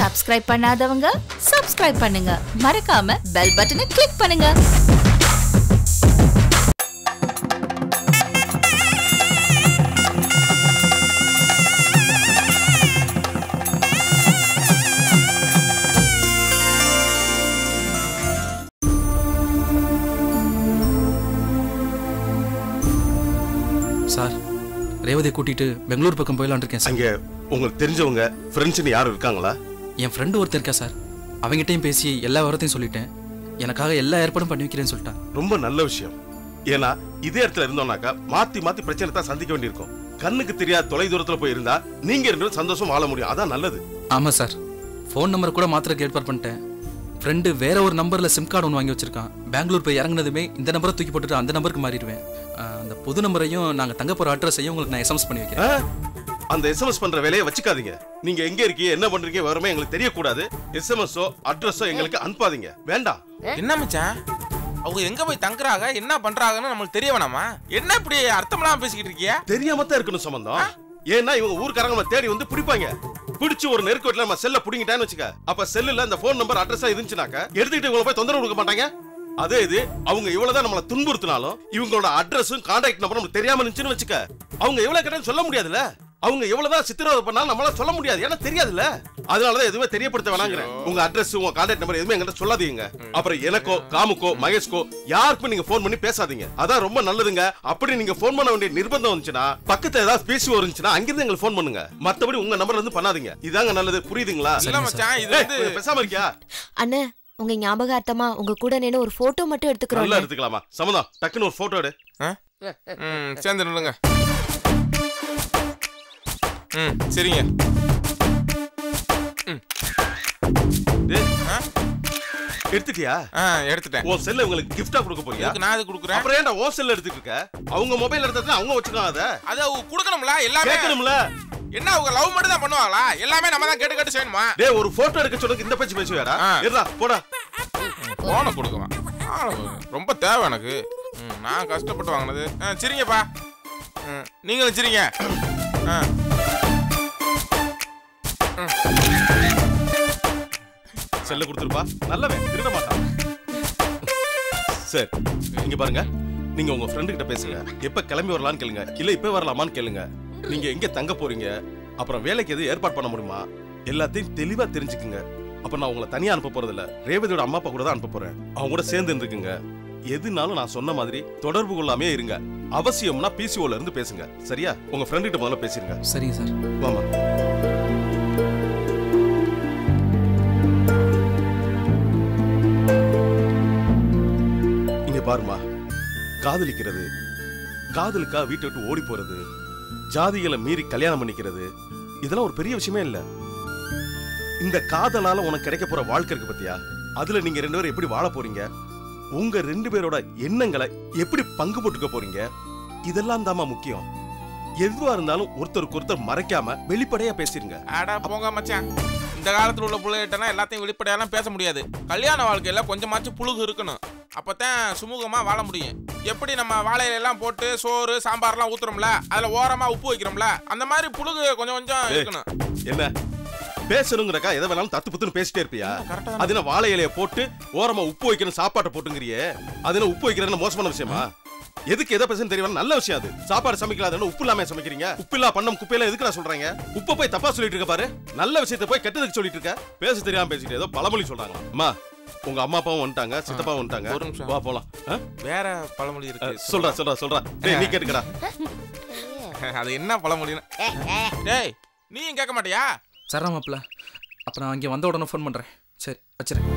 Subscribe பண்ணாதவங்க subscribe பண்ணுங்க மறக்காம பெல் பட்டனை கிளிக் பண்ணுங்க சார் ரேவதியை கூட்டிட்டு பெங்களூர் பக்கம் போயிடலான் இருக்கேன் சார் அங்க உங்களுக்கு தெரிஞ்சவங்க ஃப்ரெண்ட்ஸ்னு யாரும் இருக்காங்களா என் ஃப்ரெண்டு ஒருத்தர் இருக்கா சார் அவங்ககிட்டயும் பேசி எல்லா விவரத்தையும் சொல்லிட்டேன் எனக்காக எல்லா ஏற்பாடும் பண்ணி வைக்கிறேன்னு சொல்லிட்டான் ரொம்ப நல்ல விஷயம் ஏன்னா இதே இடத்துல இருந்தோம்னாக்கா மாத்தி மாத்தி பிரச்சனை தான் சந்திக்க வேண்டியிருக்கும் கண்ணுக்கு தெரியாத தொலை தூரத்துல போய் இருந்தா நீங்க ரெண்டு பேரும் சந்தோஷம் வாழ முடியும் அதான் நல்லது ஆமாம் சார் ஃபோன் நம்பர் கூட மாத்திரக்கு ஏற்பாடு பண்ணிட்டேன் ஃப்ரெண்டு வேற ஒரு நம்பரில் சிம் கார்டு ஒன்று வாங்கி வச்சிருக்கான் பெங்களூர் போய் இறங்குனதுமே இந்த நம்பரை தூக்கி போட்டுட்டு அந்த நம்பருக்கு மாறிடுவேன் ஆஹ், அந்த புது நம்பரையும் நாங்கள் தங்க போகிற அட்ரஸையும் உங்களுக்கு நான் எஸ்எம்எஸ் பண்ணி வைக்கிறேன் ஆ? அந்த எஸ்எம்எஸ் பண்ற வேலையை வச்சுக்காதீங்க நீங்க எங்க இருக்கீங்க என்ன பண்றீங்க விவரமே எங்களுக்கு தெரியக்கூடாது எஸ்எம்எஸ்ஓ அட்ரஸோ எங்களுக்கு அனுப்பாதீங்க வேண்டாம் என்ன மச்சான் அவங்க எங்க போய் தங்குறாங்க என்ன பண்றாங்கன்னு நம்மளுக்கு தெரிய வேணாமா என்ன இப்படி அர்த்தமெல்லாம் பேசிக்கிட்டு இருக்கிய தெரியாம தான் இருக்கணும் சம்பந்தம் ஏன்னா இவங்க ஊர்க்காரங்க நம்ம தேடி வந்து பிடிப்பாங்க பிடிச்சு ஒரு நெருக்கத்துல நம்ம செல்ல புடிங்கிட்டான்னு வச்சுக்க அப்ப செல்லுல அந்த போன் நம்பர் அட்ரஸா இருந்துச்சுனாக்க எடுத்துக்கிட்டு இவங்களை போய் தொந்தரவு கொடுக்க மாட்டாங்க அதே இது அவங்க இவ்வளவுதான் நம்மள துன்புறுத்தினாலும் இவங்களோட அட்ரஸும் கான்டாக்ட் நம்பரும் நமக்கு தெரியாம இருந்துச்சுன்னு வச்சுக்க அவங்க எவ்வளவு கேட்டாலும் சொல்ல முடியாதுல்ல அவங்க எவ்வளவுதான் சித்திரவதை பண்ணாலும் நம்மளால சொல்ல முடியாது ஏன்னா தெரியாதுல்ல அதனாலதான் எதுவுமே தெரியப்படுத்த வேணாங்கிறேன் உங்க அட்ரஸ் உங்க கான்டாக்ட் நம்பர் எதுவுமே என்கிட்ட சொல்லாதீங்க அப்புறம் எனக்கோ காமுக்கோ மகேஷ்கோ யாருக்கும் நீங்க ஃபோன் பண்ணி பேசாதீங்க அதான் ரொம்ப நல்லதுங்க அப்படி நீங்க ஃபோன் பண்ண வேண்டிய நிர்பந்தம் வந்துச்சுன்னா பக்கத்துல ஏதாவது பேசி வந்துச்சுன்னா அங்கிருந்து எங்களுக்கு ஃபோன் பண்ணுங்க மத்தபடி உங்க நம்பர்ல இருந்து பண்ணாதீங்க இதாங்க நல்லது புரியுதுங்களா இல்ல மச்சான் இது ஏய், வந்து கொஞ்சம் பேசாம இருக்கியா அண்ணே உங்க ஞாபகார்த்தமா உங்க கூட நின்னு ஒரு போட்டோ மட்டும் எடுத்துக்கிறோம் நல்லா எடுத்துக்கலாமா சம்மதம் டக்குன்னு ஒரு போட்டோ எடு ஆ? ம் சேர்ந்து நில்லுங்க ம் சரிங்க டேய், ஆ? எடுத்துட்டியா ஆ எடுத்துட்டேன் உன் செல்ல உங்களுக்கு கிஃப்டா கொடுக்க போறியா இதுக்கு நான் இது கொடுக்குறேன் அப்புறம் ஏன்டா உன் செல்ல எடுத்துட்டு இருக்க அவங்க மொபைல் எடுத்தா அவங்க வச்சுக்கலாம் அத அது அவங்க கொடுக்கணும்ல எல்லாமே கேட்கணும்ல என்ன அவங்க லவ் மட்டும் தான் பண்ணுவாங்களா எல்லாமே நம்ம தான் கேட்டு கேட்டு செய்யணுமா டேய் ஒரு போட்டோ எடுக்க சொன்னதுக்கு இந்த பேச்சு பேசுவியாடா ஆ. இருடா போடா போனை கொடுக்குவேன் ஆ, ரொம்ப தேவை எனக்கு ம், நான் கஷ்டப்பட்டு வாங்கினது ஆ சரிங்கப்பா ம், நீங்களும் சரிங்க ஆ செல்ல கொடுத்துருப்பா நல்லவன் திருட மாட்டான் சரி இங்க பாருங்க நீங்க உங்க ஃப்ரெண்டு கிட்ட பேசுங்க எப்ப கிளம்பி வரலாம்னு கேளுங்க இல்ல இப்ப வரலாமான்னு கேளுங்க நீங்க எங்க தங்க போறீங்க அப்புறம் வேலைக்கு எது ஏற்பாடு பண்ண முடியுமா எல்லாத்தையும் தெளிவா தெரிஞ்சுக்குங்க அப்ப நான் உங்களை தனியா அனுப்ப போறது இல்ல ரேவதியோட அம்மா அப்பா கூட தான் அனுப்ப போறேன் அவங்க கூட சேர்ந்து இருந்துக்குங்க எதுனாலும் நான் சொன்ன மாதிரி தொடர்பு கொள்ளாமே இருங்க அவசியம்னா பிசிஓல இருந்து பேசுங்க சரியா உங்க ஃப்ரெண்டு கிட்ட முதல்ல பேசிருங்க சரிங்க சார் வாமா இங்க பாருமா காதலிக்கிறது காதலுக்கா வீட்டை விட்டு ஓடி போறது ஜாதிகளை மீறி கல்யாணம் பண்ணிக்கிறது இதெல்லாம் ஒரு பெரிய விஷயமே இல்ல இந்த காதலால உனக்கு கிடைக்க போற வாழ்க்கை இருக்கு பத்தியா அதுல நீங்க ரெண்டு பேரும் எப்படி வாழ போறீங்க உங்க ரெண்டு பேரோட எண்ணங்களை எப்படி பங்கு போட்டுக்க போறீங்க இதெல்லாம் தாம்மா முக்கியம் எதுவா இருந்தாலும் ஒருத்தருக்கு ஒருத்தர் மறைக்காம வெளிப்படையா பேசிருங்க அடா போங்க மச்சான் இந்த காலத்துல உள்ள பிள்ளைகிட்டனா எல்லாத்தையும் வெளிப்படையெல்லாம் பேச முடியாது கல்யாண வாழ்க்கையில கொஞ்சமாச்சும் புழுகு இருக்கணும் அப்பதான் சுமூகமா வாழ முடியும் எப்படி நம்ம வாழையில எல்லாம் போட்டு சோறு சாம்பார்லாம் ஊத்துறோம்ல அதுல ஓரமா உப்பு வைக்கிறோம்ல அந்த மாதிரி புழுகு கொஞ்சம் கொஞ்சம் ஏய். இருக்கணும் என்ன பேசணுங்கிறக்கா எதை வேணாலும் தத்து புத்துன்னு பேசிட்டே இருப்பியா கரெக்டா அது என்ன வாழை இலைய போட்டு ஓரமா உப்பு வைக்கணும் சாப்பாட்டை போட்டுங்கிறியே அது என்ன உப்பு வைக்கிறதுன்னு மோசமான விஷயமா எதுக்கு எதை பேசணும் தெரியல நல்ல விஷயம் அது சாப்பாடு சமைக்கலாதுன்னு உப்பு இல்லாம சமைக்கிறீங்க உப்பு இல்லா பண்ணம் குப்பையில எதுக்கு நான் சொல்றேங்க உப்பை போய் தப்பா சொல்லிட்டு இருக்க பாரு நல்ல விஷயத்தை போய் கெட்டதுக்கு சொல்லிட்டு இருக்க பேச தெரியாம பேசிட்டு ஏதோ பழமொழி சொல்றாங்க அம்மா உங்க அம்மா அப்பாவும் வந்துட்டாங்க சித்தப்பாவும் வந்துட்டாங்க ஒரு நிமிஷம். வா போலாம் ஆ? வேற பழமொழி ஆ, இருக்கு சொல்றா சொல்றா சொல்றா டேய் நீ கேட்டுக்கடா அது என்ன பழமொழின்னு டேய் நீயும் கேட்க மாட்டியா சரா மாப்பிள்ள அப்போ நான் இங்கே வந்த உடனே ஃபோன் பண்ணுறேன் சரி வச்சுறேன்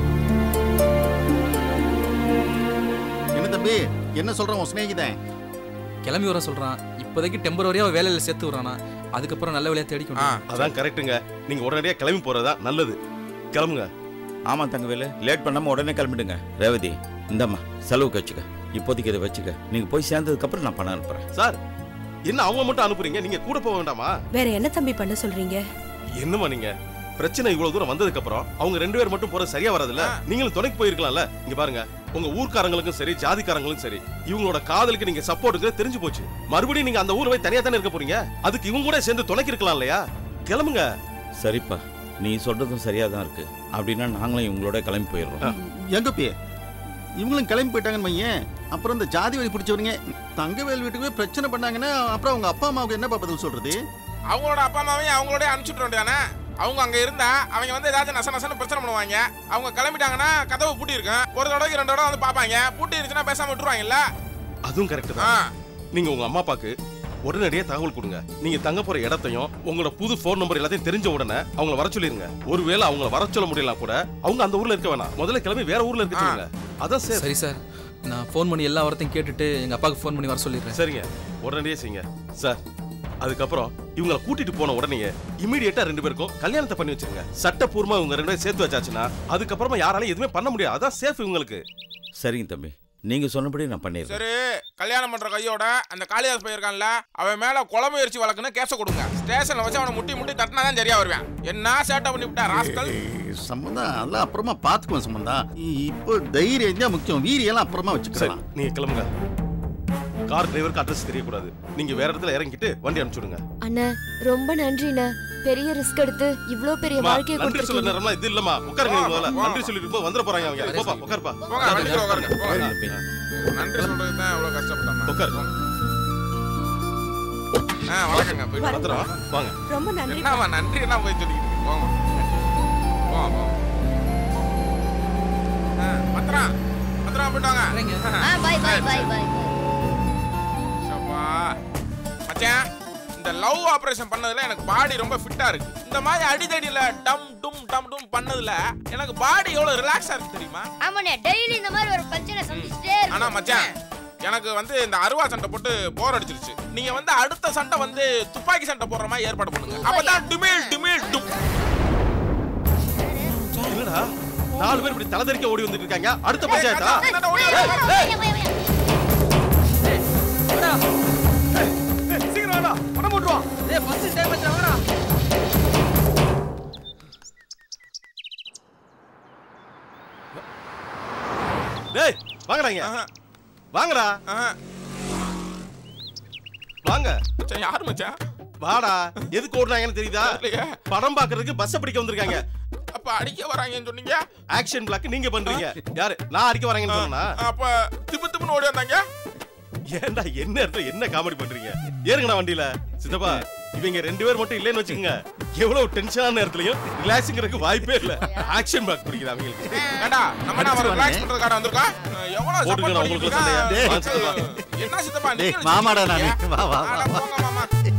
என்ன தம்பி என்ன சொல்றான் உன் சிநேகிதன் கிளம்பி வர சொல்கிறான் இப்போதைக்கு டெம்பரவரியாக வேலையில் சேர்த்து விட்றானா அதுக்கப்புறம் நல்ல வேலையாக தேடிக்கணும் ஆ அதான் கரெக்ட்டுங்க நீங்க உடனடியா கிளம்பி போறதா நல்லது கிளம்புங்க ஆமா தங்கவேலு லேட் பண்ணாம உடனே கிளம்பிடுங்க ரேவதி இந்தம்மா செலவுக்கு வச்சுக்க இப்போதைக்கு இதை வச்சுக்க நீங்க போய் சேர்ந்ததுக்கு அப்புறம் நான் பணம் அனுப்புறேன் சார் என்ன அவங்க மட்டும் அனுப்புறீங்க நீங்க கூட போக வேண்டாமா வேற என்ன தம்பி பண்ண சொல்றீங்க என்னமா நீங்க பிரச்சனை இவ்வளவு தூரம் வந்ததுக்கு அப்புறம் அவங்க ரெண்டு பேர் மட்டும் போறது சரியா வராதுல்ல நீங்களும் துணைக்கு போயிருக்கலாம்ல இங்க பாருங்க உங்க ஊர்க்காரங்களுக்கும் சரி ஜாதிக்காரங்களுக்கும் சரி இவங்களோட காதலுக்கு நீங்க சப்போர்ட்டுக்கு தெரிஞ்சு போச்சு மறுபடியும் நீங்க அந்த ஊர்ல போய் தனியா தானே இருக்க போறீங்க அதுக்கு இவங்க கூட சேர்ந்து துணைக்கு இருக்கலாம் இல்லையா கிளம்புங்க சரிப்பா நீ சொல்றதும் சரியா தான் இருக்கு அப்படின்னா நாங்களும் இவங்களோட கிளம்பி போயிடுறோம் எங்கப்பி இவங்களும் கிளம்பி போயிட்டாங்கன்னு வையேன் அப்புறம் இந்த ஜாதி வழி பிடிச்சவங்க தங்கவேல் வீட்டுக்கு போய் பிரச்சனை பண்ணாங்கன்னா அப்புறம் அவங்க அப்பா அம்மாவுக்கு என்ன பதில் சொல்றது அவங்களோட அப்பா அம்மாவையும் அவங்களோட அனுப்பிச்சுட்டு வேண்டியதானே அவங்க அங்க இருந்தா அவங்க வந்து ஏதாச்சும் நச நசன்னு பிரச்சனை பண்ணுவாங்க அவங்க கிளம்பிட்டாங்கன்னா கதவு பூட்டி இருக்கும் ஒரு தடவைக்கு ரெண்டு தடவை வந்து பார்ப்பாங்க பூட்டி இருந்துச்சுன்னா பேசாம விட்டுருவாங்கல்ல அதுவும் கரெக்ட் ஆ தான் நீங்க உங்க அம்மா அப்பாக்கு உடனடியே தகவல் கொடுங்க நீங்க தங்க போற இடத்தையும் உங்களோட புது ஃபோன் நம்பர் எல்லாத்தையும் தெரிஞ்ச உடனே அவங்கள வர சொல்லிருங்க ஒருவேளை அவங்கள வர சொல்ல முடியலாம் கூட அவங்க அந்த ஊர்ல இருக்க வேணாம் முதல்ல கிளம்பி வேற ஊர்ல இருக்க சொல்லுங்க அதான் சரி சரி சார் நான் ஃபோன் பண்ணி எல்லா வாரத்தையும் கேட்டுட்டு எங்கள் அப்பாவுக்கு ஃபோன் பண்ணி வர சொல்லிடுறேன் சரிங்க உடனடியே செய்யுங்க சார் அதுக்கப்புறம் இவங்கள கூட்டிட்டு போன உடனே இமீடியட்டா ரெண்டு பேருக்கும் கல்யாணத்தை பண்ணி வச்சிருங்க சட்டப்பூர்வமா இவங்க ரெண்டு பேரும் சேர்த்து வச்சாச்சுன்னா அதுக்கப்புறமா யாராலையும் எதுவுமே பண்ண முடியாது அதான் சேஃப் இவங்களுக்கு சரிங்க தம்பி நீங்க சொன்னபடி நான் பண்ணிடுறேன் சரி கல்யாணம் பண்ற கையோட அந்த காளிதாஸ் போயிருக்கான்ல அவன் மேல கொலை முயற்சி வழக்குன்னு கேச கொடுங்க ஸ்டேஷன்ல வச்சு அவனை முட்டி முட்டி தட்டினா தான் சரியா வருவேன் என்ன சேட்டை பண்ணி விட்டா ராஸ்கல் ஏய், சம்பந்தம் அதெல்லாம் அப்புறமா பாத்துக்குவோம் சம்பந்தம் இ- இப்போ தைரியம் தான் முக்கியம் வீரியெல்லாம் அப்புறமா சரி வச்சுக்கலாம் நீங்க கிளம்புங்க கார் டிரைவருக்கு அட்ரஸ் தெரியக்கூடாது நீங்க வேற இடத்துல இறங்கிட்டு வண்டி அனுப்பிச்சுடுங்க அண்ணா ரொம்ப நன்றிண்ணே பெரிய ரிஸ்க் எடுத்து இவ்ளோ பெரிய அம்மா, வாழ்க்கையை நன்றி சொல்ல கொடுத்துருக்கீங்க நேரம்லாம் இது இல்லம்மா உட்காருங்க நீங்க முதல்ல வா. நன்றி சொல்லிட்டு போய் வந்துட போறாங்க அவங்க போப்பா உட்காருப்பா போங்க வண்டிக்குள்ள உட்காருங்க போங்க. தம்பி நன்றி சொல்றதுக்கு தான் எவ்வளவு கஷ்டப்பட்டாமா உட்காரு. ஆ வணக்கங்க போயிட்டு வாங்க. பத்திரம் வாங்க ரொம்ப நன்றி என்னவா நன்றி என்ன போய் சொல்லிக்கிட்டு இருக்கு? போங்க போங்க போங்க ஆ, பத்திரம் பத்திரம் போயிட்டு வாங்க பாய் பாய் பாய் பாய் சப்பா. மச்சான் இந்த லவ் ஆபரேஷன் பண்ணதுல எனக்கு பாடி ரொம்ப ஃபிட்டா இருக்கு இந்த மாதிரி அடிதடியில டம் டும் டம் டும் பண்ணதுல எனக்கு பாடி எவ்வளவு ரிலாக்ஸா இருக்கு தெரியுமா ஆமாண்ணே டெய்லி இந்த மாதிரி ஒரு பிரச்சனை சந்திச்சுட்டே ஆனா இருக்கு மச்சான் எனக்கு வந்து இந்த அருவா சண்டை போட்டு போர் அடிச்சிருச்சு நீங்க வந்து அடுத்த சண்டை வந்து துப்பாக்கி சண்டை போடுற மாதிரி ஏற்பாடு பண்ணுங்க அப்பதான் டிமில் டிமில் டும் என்னடா நாலு பேர் இப்படி தலைதறிக்க ஓடி வந்துட்டு இருக்காங்க அடுத்த பஞ்சாயத்தா ஏய், என்னடா ஓடி வர? ஐயா, ஐயா, ஐயா. சீக்கிரம் வாடா பணம் போட்டுருவான் டேய் வாங்கடா இங்க ஆஹா, வாங்கடா ஆஹா. வாங்க மச்சான் யாரு மச்சான் வாடா எதுக்கு ஓடுறாங்கன்னு தெரியுதா இல்லையே. படம் பாக்குறதுக்கு பஸ் பிடிக்க வந்திருக்காங்க அப்ப அடிக்க வராங்கன்னு சொன்னீங்க ஆக்ஷன் பிளாக் நீங்க பண்றீங்க யாரு நான் அடிக்க வரேங்கன்னு சொன்னா அப்ப திப்பு திப்புன்னு ஓடி வந்தாங்க ஏன்டா என்ன இடத்துல என்ன காமெடி பண்றீங்க ஏறுங்கடா வண்டியில சித்தப்பா இவங்க ரெண்டு பேர் மட்டும் இல்லைன்னு வச்சுக்கோங்க எவ்வளவு டென்ஷனான நேரத்துலயும் ரிலாக்ஸிங்கிறதுக்கு வாய்ப்பே இல்ல ஆக்ஷன் பிளாக் பிடிக்குது அவங்களுக்கு ஏண்டா நம்ம என்ன அடிச்சு ரிலாக்ஸ் வாங்க. பண்றதுக்காக வந்திருக்கோம் எவ்வளவு போட்டுக்கடா, support உங்களுக்கு பண்ணிட்டு சண்டையா? இருக்கா? டேய், என்ன சித்தப்பா டேய், நீங்க மாமாடா நானு. இருக்கீங்க? வா, வா, வா, அட, வா. போங்க மாமா